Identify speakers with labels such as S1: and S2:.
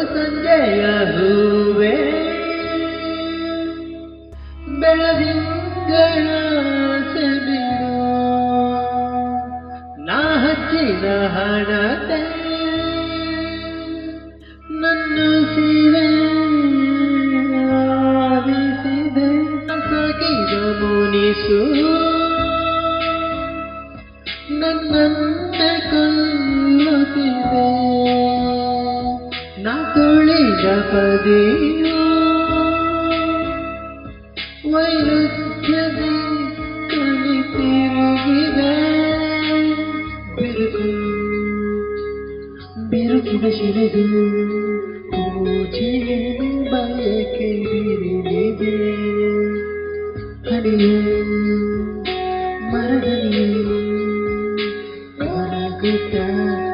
S1: ಸಂಜೆಯ ಹೂವೆ ಬೆಳದಿಂಗಳ ಸೆಬಿರು ನಾ ಹಚ್ಚಿದ ಹಣತೆ ನನ್ನ ಸೀರೆ ಆಲಿಸಿದೆ ಸಾಗಿದ ಮುನಿಸು ನನ್ನನ್ನ ಕೊಲ್ಲುತ್ತಿದೆ ನಾ ತುಳಿದ ಪದೆಯು ವೈರುಧ್ಯದಿ ಕಲಿತಿರುಗಿದೆ ಬಿರುಕು ಬಿರುಕಿದ ಶಿಲೆದು ಪೂಜೆಗೆ ಬಯಕೆ ಬಿರಿದಿದೆ ಹನಿಯು ಮರದನಿಯು ಮರಗುತ್ತ